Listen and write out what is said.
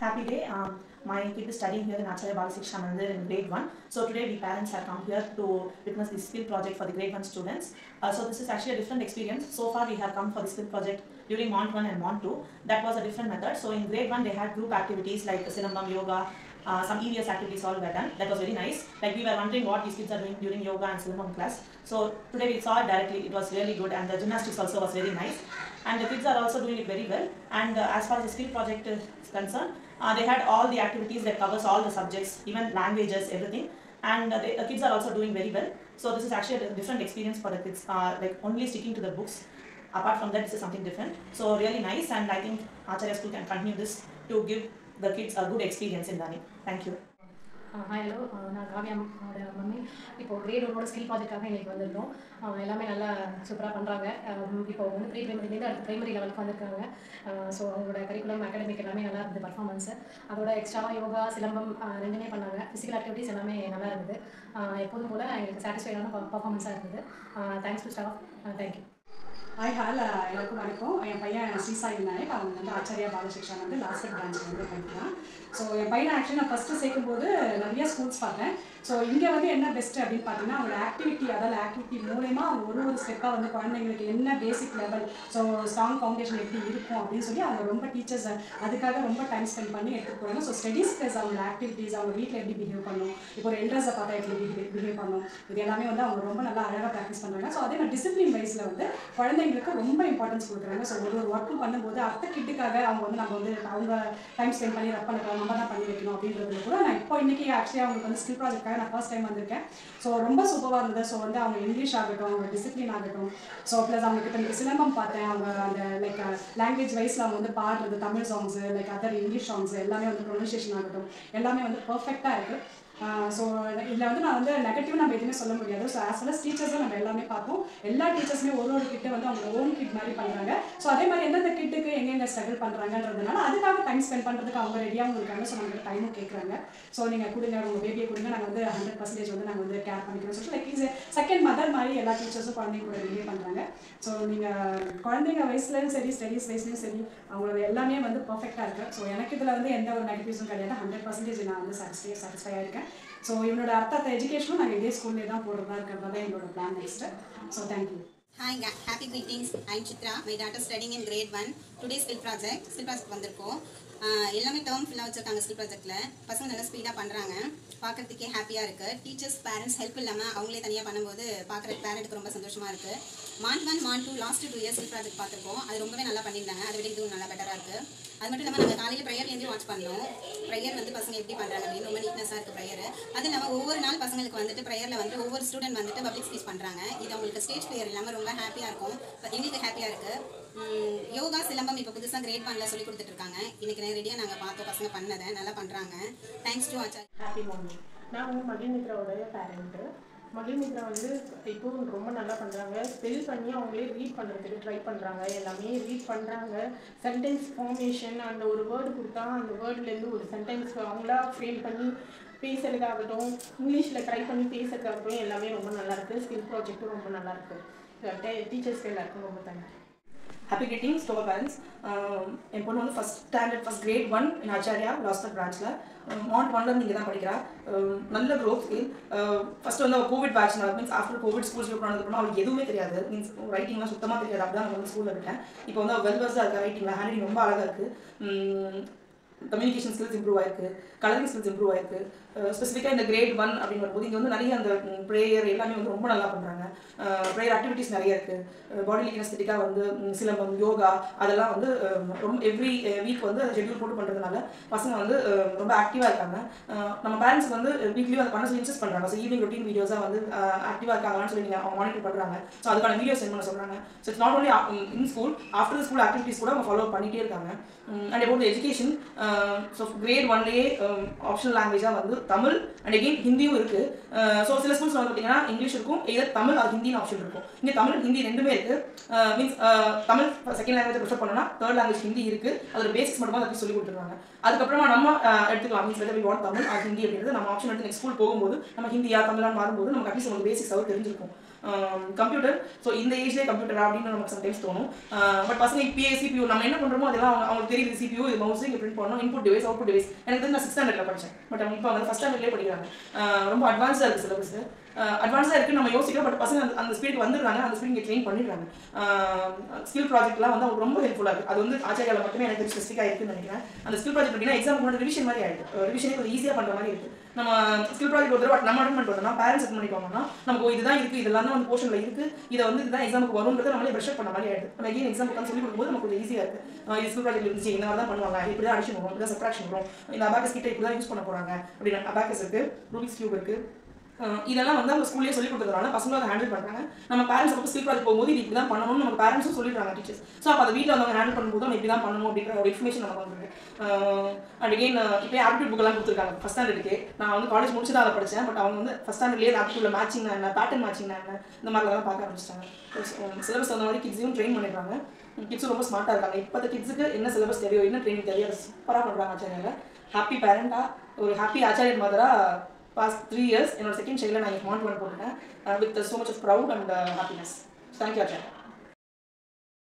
Happy day. Um, my kid is studying here in Acharya Balaseksha Mandir in grade 1. So today we parents have come here to witness the skill project for the grade 1 students. Uh, so this is actually a different experience. So far we have come for the skill project during Mont 1 and Mont 2. That was a different method. So in grade 1 they had group activities like Sinambam Yoga, uh, some EVS activities all were done. That was very nice. Like we were wondering what these kids are doing during yoga and Sinambam class. So today we saw it directly. It was really good and the gymnastics also was very nice. And the kids are also doing it very well. And uh, as far as the skill project is concerned, uh, they had all the activities that covers all the subjects, even languages, everything. And uh, they, the kids are also doing very well. So this is actually a different experience for the kids. Uh, like only sticking to the books. Apart from that, this is something different. So really nice. And I think Acharya School can continue this to give the kids a good experience in learning. Thank you. Hi hello நான் காவியாவோட mummy இப்போ grade ஒன்னோட skill ப்ராஜெக்டாக எங்களுக்கு வந்திருந்தோம் அஹ் எல்லாமே நல்லா சூப்பராக பண்ணுறாங்க இப்போ வந்து ப்ரீ பிரைமரிலேருந்து அடுத்து பிரைமரி லெவலுக்கு வந்திருக்காங்க ஸோ அவங்களோட கரிக்குலம் அகாடமிக் எல்லாமே நல்லா இருந்தது பர்ஃபார்மன்ஸு அதோட எக்ஸ்ட்ராவாக யோகா சிலம்பம் அஹ் ரெண்டுமே பண்ணாங்க ஃபிசிக்கல் ஆக்டிவிட்டிஸ் எல்லாமே நல்லா இருந்தது அஹ் எப்போதும் போல் எங்களுக்கு சாட்டிஸ்ஃபைடான பர்ஃபார்மன்ஸாக இருந்தது thanks to staff thank you hi all எல்லாருக்கும் வணக்கம் என் பையன் ஸ்ரீசாய் விநாயக் அவன் வந்து ஆச்சாரியா பாலசிக்ஷா வந்து லாஸ்ட் பிரான்ச்சில் வந்து படிக்கிறான் ஸோ என் பையனை ஆக்சுவலி நான் ஃபஸ்ட்டு சேர்க்கும்போது நிறைய ஸ்கூல்ஸ் பார்த்தேன் ஸோ இங்கே வந்து என்ன பெஸ்ட் அப்படின்னு பார்த்தீங்கன்னா அவங்களோட ஆக்டிவிட்டி அதாவது ஆக்டிவிட்டி மூலயமா அவங்க ஒரு ஒரு ஸ்டெப்பாக வந்து குழந்தைங்களுக்கு என்ன basic level so strong foundation எப்படி இருக்கும் அப்படின்னு சொல்லி அவங்க ரொம்ப டீச்சர்ஸ் அதுக்காக ரொம்ப டைம் ஸ்பெண்ட் பண்ணி எடுத்துகிட்டு போகிறாங்க ஸோ ஸ்டடீஸ் ப்ளஸ் அவங்களோட ஆக்டிவிட்டீஸ் அவங்க வீட்டில் எப்படி பிஹேவ் பண்ணணும் இப்போ ஒரு எல்ட்ரஸை பார்த்தா எப்படி பிஹேவ் பண்ணணும் இது எல்லாமே வந்து அவங்க ரொம்ப நல்லா அழகாக ப்ராக்டிஸ் பண்ணுறாங்க ஸோ அதே மாதிரி டிசிப்ளின் வைஸில் வந்து குழந்தைங்களுக்கு ரொம்ப இம்பார்ட்டன்ஸ் கொடுக்குறாங்க ஸோ ஒரு ஒரு ஒர்க்கும் பண்ணும்போது அடுத்த கிட்டுக்காக அவங்க வந்து நம்ம வந்து அவங்க டைம் ஸ்பெண்ட் பண்ணி ரப் பண்ண நம்ம தான் பண்ணி வைக்கணும் அப்படின்றதுல கூட நான் இப்போ இன்னைக்கு ஆக்சுவலி அவங்களுக்கு வந்து ஸ்கில் ப்ராஜெக்டாக நான் ஃபர்ஸ்ட் டைம் வந்திருக்கேன் ஸோ ரொம்ப சூப்பராக இருந்தது ஸோ வந்து அவங்க இங்கிலீஷ் ஆகட்டும் அவங்க டிசிப்ளின் ஆகட்டும் ஸோ ப்ளஸ் அவங்க இப்போ எனக்கு சிலம்பம் பார்த்தேன் அவங்க அந்த லைக் லாங்குவேஜ் வைஸில் அவங்க வந்து பாடுறது Tamil songs like other English songs எல்லாமே வந்து ப்ரொனன்சியேஷன் ஆகட்டும் எல்லாமே வந்து பர்ஃபெக்டாக இருக்குது ஸோ இதில் வந்து நான் வந்து நெகட்டிவ் நம்ம எதுவுமே சொல்ல முடியாது ஸோ ஆஸ் வெல் டீச்சர்ஸும் நம்ம எல்லாமே பார்ப்போம் எல்லா டீச்சர்ஸுமே ஒரு ஒரு கிட்ட வந்து அவங்க ஓன் கிட் மாதிரி பண்ணுறாங்க ஸோ அதே மாதிரி எந்தெந்த கிட்டுக்கு எங்கெங்க ஸ்ட்ரகிள் பண்ணுறாங்கன்றதுனால அதுக்காக டைம் ஸ்பெண்ட் பண்ணுறதுக்கு அவங்க ரெடியாகவும் இருக்காங்க ஸோ நம்மளுக்கு டைமும் கேட்குறாங்க ஸோ நீங்கள் கொடுங்க உங்கள் பேபியை கொடுங்க நாங்கள் வந்து ஹண்ட்ரட் பர்சன்டேஜ் வந்து நாங்கள் வந்து கேர் பண்ணிக்கிறோம் so like is second mother மாதிரி எல்லா டீச்சர்ஸும் குழந்தைங்க கூட பிஹேவ் பண்ணுறாங்க ஸோ நீங்கள் குழந்தைங்க வயசுலையும் சரி ஸ்டடீஸ் வயசுலையும் சரி அவங்களோட எல்லாமே வந்து பர்ஃபெக்டாக இருக்குது ஸோ எனக்கு இதில் வந்து எந்த ஒரு நெகட்டிவ்ஸும் கிடையாது ஹண்ட்ரட் பர்சன்டேஜ் நான் வந்து சாட்டிஸ்ஃபை சாட்டிஸ்ஃபை இருக்கேன் ஸோ இவனோட அர்த்தத்தை எஜுகேஷனும் நாங்கள் இதே ஸ்கூல்லே தான் போடுறதா இருக்கிறதா தான் எங்களோட plan next so thank you Hi, ga- happy greetings. I'm Chitra. My daughter studying in grade 1. Today skill project. Skill project வந்திருக்கோம் ஆஹ் எல்லாமே டேர்ம் ஃபுல்லாக வச்சுருக்காங்க ஸ்கில் ப்ராஜெக்ட்டில் பசங்க நல்லா ஸ்பீடாக பண்ணுறாங்க பார்க்குறதுக்கே ஹாப்பியாக இருக்குது டீச்சர்ஸ் பேரண்ட்ஸ் ஹெல்ப் இல்லாமல் அவங்களே தனியாக பண்ணும்போது பார்க்குற பேரண்ட்டுக்கு ரொம்ப சந்தோஷமாக இருக்குது Mont one Mont two last two years skill project பார்த்துருக்கோம் அது ரொம்பவே நல்லா பண்ணியிருந்தாங்க அதை விட இதுவும் நல்லா பெட்டராக இருக்குது அது மட்டும் இல்லாமல் நாங்கள் காலையில் ப்ரேயர்லேருந்து வாட்ச் பண்ணோம் ப்ரேயர் வந்து பசங்க எப்படி பண்ணுறாங்க அப்படின்னு ரொம்ப நீட்னஸாக இருக்குது ப்ரேயர் அது இல்லாமல் ஒவ்வொரு நாள் பசங்களுக்கு வந்துட்டு ப்ரேயரில் வந்து ஒவ்வொரு ஸ்டூடெண்ட் வந்துட்டு பப்ளிக் ஸ்பீச் பண்ணுறாங்க இது அவங்களுக்கு ஸ்டேஜ் ஃபியர் இல்லாமல் ரொம்ப ஹாப்பியாக இருக்கும் எங்களுக்கு ஹாப்பியாக இருக்குது யோகா சிலம்பம் இப்போ புதுசாக கிரேட் ஒன்ல சொல்லி கொடுத்துட்டு இருக்காங்க இன்னைக்கு நேரடியாக நாங்கள் பார்த்தோம் பசங்க பண்ணதை நல்லா பண்ணுறாங்க தேங்க்ஸ் டு ஆச்சார் ஹாப்பி மார்னிங் நான் வந்து மகிழ்மித்ராவோடைய பேரண்ட்டு மகிழ்மித்ரா வந்து இப்போவும் ரொம்ப நல்லா பண்ணுறாங்க ஸ்பெல் பண்ணி அவங்களே ரீட் பண்ணுறதுக்கு ட்ரை பண்ணுறாங்க எல்லாமே ரீட் பண்ணுறாங்க சென்டென்ஸ் ஃபார்மேஷன் அந்த ஒரு வேர்டு கொடுத்தா அந்த வேர்ட்லேருந்து ஒரு சென்டென்ஸ் அவங்களா ஃப்ரேம் பண்ணி பேசுறதாகட்டும் இங்கிலீஷில் ட்ரை பண்ணி பேசுறதாகட்டும் எல்லாமே ரொம்ப நல்லா இருக்குது ஸ்கில் ப்ராஜெக்ட்டும் ரொம்ப நல்லா இருக்குது டீச்சர்ஸ்க்கு எல்லாருக்கும் ரொம்ப thank you happy greetings to our parents um, என் பொண்ணு வந்து first standard first grade one in Acharya லாஸ்டர் பிரான்ச்சில் மாண்ட் ஒன்ல இங்கே தான் படிக்கிறா Um, நல்ல க்ரோத் ஃபீல் ஃபர்ஸ்ட் வந்து அவள் COVID batch means after COVID schools போனதுக்கப்புறம் அவளுக்கு எதுவுமே தெரியாது மீன்ஸ் ரைட்டிங்லாம் சுத்தமாக தெரியாது அப்படி தான் வந்து ஸ்கூலில் விட்டேன் இப்போ வந்து அவள் வெல்வர்ஸாக இருக்கா ரைட்டிங்கில் ஹேண்ட் ரைட்டிங் ரொம்ப அழகாக இருக்குது கம்யூனிகேஷன் ஸ்கில்ஸ் இம்ப்ரூவ் ஆயிருக்கு கலரிங் ஸ்கில்ஸ் இம்ப்ரூவ் ஆயிருக்கு ஸ்பெசிஃபிக்காக இந்த கிரேட் ஒன் அப்படின்னு வரும்போது இங்கே வந்து நிறைய அந்த ப்ரேயர் எல்லாமே வந்து ரொம்ப நல்லா பண்ணுறாங்க ப்ரேயர் ஆக்டிவிட்டீஸ் நிறைய இருக்குது பாடி லிக்னஸ்தட்டிக்காக வந்து ம், சிலம்பம் யோகா அதெல்லாம் வந்து அஹ், ரொம்ப எவ்ரி வீக் வந்து ஷெட்யூல் போட்டு பண்ணுறதுனால பசங்க வந்து அஹ், ரொம்ப ஆக்டிவாக இருக்காங்க அஹ், நம்ம பேரண்ட்ஸ் வந்து வீக்லியும் அதை பண்ண சொல்லி இன்சஸ்ட் பண்ணுறாங்க ஸோ ஈவினிங் ரொட்டீன் வீடியோஸாக வந்து ஆக்டிவாக இருக்காங்களான்னு சொல்லி நீங்கள் அவங்க மானிட்டர் பண்ணுறாங்க ஸோ அதுக்கான வீடியோ சென்ட் பண்ண சொல்கிறாங்க so it's not only in school after school activities கூட அவங்க ஃபாலோ பண்ணிகிட்டே இருக்காங்க and about education so grade ஒன்லேயே ஆப்ஷனல் லாங்குவேஜாக வந்து தமிழ் அண்ட் அகெயின் ஹிந்தியும் இருக்குது ஸோ சில ஸ்கூல்ஸ் வந்து பார்த்தீங்கன்னா இங்கிலீஷ் இருக்கும் எதர் தமிழ் அது ஹிந்தின்னு ஆப்ஷன் இருக்கும் இங்கே தமிழ் ஹிந்தி ரெண்டுமே இருக்குது means Tamil second language prefer பண்ணோம்னா தேர்ட் லாங்குவேஜ் ஹிந்தி இருக்குது அதோட பேசிக்ஸ் மட்டுமா அதை சொல்லி கொடுத்துருவாங்க அதுக்கப்புறமா நம்ம அஹ், எடுத்துக்கலாம் means whether we want Tamil or Hindi அப்படின்றது நம்ம ஆப்ஷன் எடுத்து நெக்ஸ்ட் ஸ்கூல் போகும்போது நம்ம ஹிந்தியா தமிழான்னு மாறும்போது நமக்கு அட்லீஸ்ட் உங்களுக்கு பேசிக்ஸ் அவர் தெரிஞ்சிருக்கும் கம்ப்யூட்டர் ஸோ இந்த ஏஜ்லேயே கம்ப்யூட்டர் அப்படின்னு நமக்கு சம்டைம்ஸ் தோணும் பட் பசங்க இப்பயே சிபியூ நம்ம என்ன பண்ணுறோமோ அதெல்லாம் அவங்க அவங்களுக்கு தெரியுது சிபியூ இது மவுஸ் இங்கே பிரிண்ட் பண்ணணும் இன்புட் டிவைஸ் அவுட்புட் டிவைஸ் எனக்கு தெரிஞ்சு நான் சிக்ஸ் ஸ்டாண்டர்டில் படித்தேன் பட் அவங்க இப்போ வந்து ஃபஸ்ட் ஸ்டாண்டர்ட்லேயே படிக்கிறாங்க ஆஹ் ரொம்ப அட்வான்ஸாக இருக்குது சிலபஸ் அட்வான்ஸாக இருக்குது நம்ம யோசிக்கிறோம் பட் பசங்க அந்த அந்த ஸ்பீடுக்கு வந்துடுறாங்க அந்த ஸ்பீட் இங்கே ட்ரெயின் பண்ணிடுறாங்க ஸ்கில் ப்ராஜெக்ட்லாம் வந்து அவங்களுக்கு ரொம்ப ஹெல்ப்ஃபுல்லாக இருக்குது அது வந்து ஆச்சாரியாவில் மட்டுமே எனக்கு ஸ்பெசிஃபிக்காக இருக்குன்னு நினைக்கிறேன் அந்த ஸ்கில் ப்ராஜெக்ட் அப்படின்னா எக்ஸாம் முன்னாடி ரிவிஷன் மாதிரி ஆகிடுது ரிவிஷனே கொஞ்சம் ஈஸியாக பண்ணுற மாதிரி இருக்குது நம்ம ஸ்கில் ப்ராஜெக்ட் ஒரு தடவை நம்ம அட்டன் பண்ணிட்டு வந்தோம்னா பேரண்ட்ஸ் அட்டன் பண்ணிக்கோங்கன்னா நமக்கு ஓ, இதுதான் இருக்குது இதெல்லாம் தான் வந்து போர்ஷனில் இருக்குது இதை வந்து இதுதான் எக்ஸாமுக்கு வரும்ன்றது நம்மளே ப்ரெஷர் பண்ண மாதிரி ஆயிடுது நம்ம எகைன் எக்ஸாம் உட்காந்து சொல்லி கொடுக்கும்போது நமக்கு கொஞ்சம் ஈஸியாக இருக்குது இது ஸ்கில் ப்ராஜெக்ட் இருந்துச்சு இந்த மாதிரி தான் பண்ணுவாங்க இப்படி தான் அடிஷன் வரும் இப்படி தான் சப்ராக்ஷன் வரும் இந்த அபாக்கஸ் கிட்ட இப்படி தான் யூஸ் பண்ண போகிறாங்க அப்படின்னு அபாக்கஸ் இருக்குது ரூபிக்ஸ் கியூப் இருக்குது அஹ் இதெல்லாம் வந்து அவங்க ஸ்கூல்லேயே சொல்லி கொடுத்ததுனால பசங்களும் அதை ஹேண்டில் பண்ணுறாங்க நம்ம பேரண்ட்ஸ் அப்போ ஸ்கில் ப்ராஜெக்ட் போகும்போது இது இப்படி தான் பண்ணணும்னு நம்ம பேரண்ட்ஸும் சொல்லிடுறாங்க டீச்சர்ஸ் ஸோ அப்போ அதை வீட்டில் வந்து ஹேண்டில் பண்ணும்போது நம்ம இப்படி தான் பண்ணணும் அப்படின்ற ஒரு இன்ஃபர்மேஷன் நமக்கு வந்துருக்கு அண்ட் அகெயின் இப்போ ஆப்டியூட் புக்கெல்லாம் கொடுத்துருக்காங்க ஃபஸ்ட் ஸ்டாண்டர்டுக்கு நான் வந்து காலேஜ் முடிச்சு தான் அதை படித்தேன் பட் அவங்க வந்து ஃபஸ்ட் ஸ்டாண்டர்ட்லேயே ஆப்டியூட்ல மேட்சிங் என்ன பேட்டர்ன் மேட்சிங் என்ன இந்த மாதிரிலாம் பார்க்க ஆரம்பிச்சிட்டாங்க சிலபஸ் அந்த மாதிரி கிட்ஸையும் ட்ரெயின் பண்ணிடுறாங்க கிட்ஸும் ரொம்ப ஸ்மார்ட்டாக இருக்காங்க இப்போத்த கிட்ஸுக்கு என்ன சிலபஸ் தெரியும் என்ன ட்ரைனிங் தெரியும் சூப்பராக பண்ணுறாங்க ஆச்சாரியாவில் ஹாப்பி பேரண்டாக ஒரு ஹாப்பி ஆச்சாரியர் மதராக பாஸ்ட் த்ரீ இயர்ஸ் என்னோட செகண்ட் சைல்டில் நான் இங்கே மாண்ட் பண்ண போட்டுட்டேன் with so much of proud and happiness thank you Acharya